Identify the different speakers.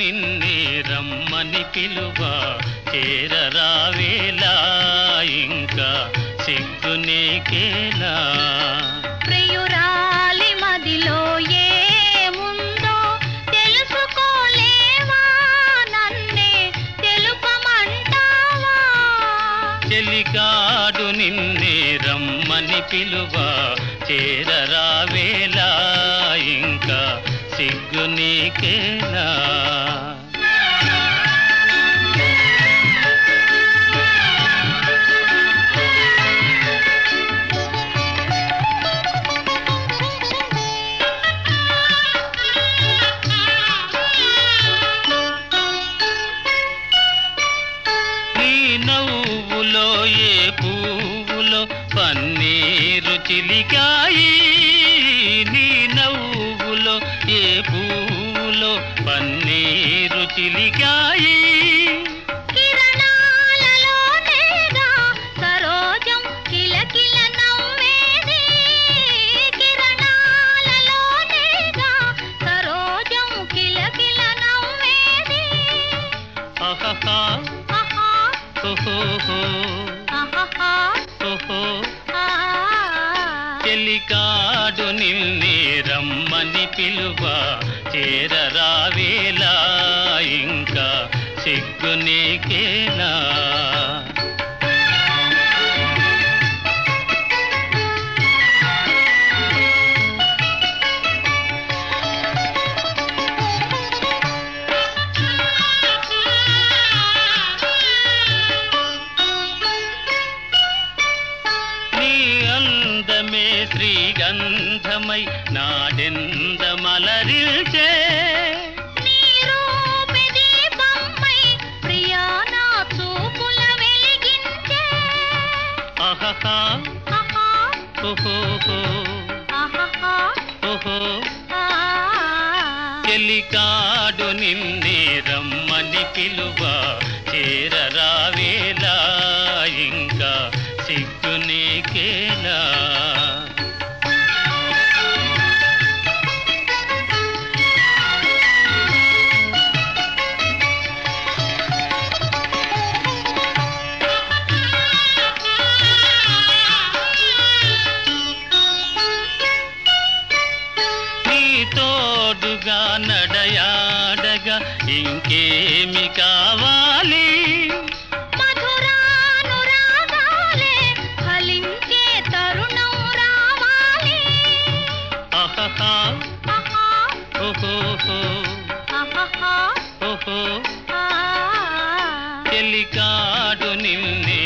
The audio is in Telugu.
Speaker 1: నిన్నే రమ్మని పిలువ చేరరావేలా ఇంకా సిగ్గు నీకేలా
Speaker 2: ప్రియురాలి మదిలో ఏముందో తెలుసుకోలేవా నన్నే తెలుపమంటావా
Speaker 1: చెలికాడు నిన్నే రమ్మని పిలువ చేరరావేలా ఇంకా సిగ్గు నీకేలా నీ నవ్వులో ఏ పువ్వులో పన్నీరు చిలికాయి నీ నవ్వులో ఏ పువ్వులో పన్నీరు చిలికాయి
Speaker 2: కిరణాలలో తేగా సరోజం కిలకిల నవ్వేది కిరణాలలో తేగా సరోజం కిలకిల నవ్వేది
Speaker 1: అహహా
Speaker 2: ఆహా
Speaker 1: ఓహోహో
Speaker 2: ఆహాహా
Speaker 1: ఓహో
Speaker 2: ఆ
Speaker 1: చెలికాడు నిన్నే రమ్మని పిలువ చేరరావేలా ఇంకా సిగ్గు నీకేలా నీ అందమే శ్రీగంధమై నాడెంద మలరిల్చే
Speaker 2: నీ రూపే దీపమై ప్రియా నా చూపుల వెలిగించే
Speaker 1: అహహా
Speaker 2: ఆహా
Speaker 1: ఓహోహో
Speaker 2: ఆహాహా
Speaker 1: ఓహో
Speaker 2: ఆ
Speaker 1: చెలికాడు నిన్నే రమ్మని పిలువ చేరరావేలా ఇంకా సిగ్గు నీకేలా నీ తోడుగా నడయాడగా ఇంకేమి కావాలి
Speaker 2: మధురానురాగాలే ఫలించే తరుణం రావాలి
Speaker 1: అహహా
Speaker 2: ఆహా
Speaker 1: ఓహోహో
Speaker 2: ఆహాహా
Speaker 1: ఓహో
Speaker 2: ఆ
Speaker 1: చెలికాడు నిన్నే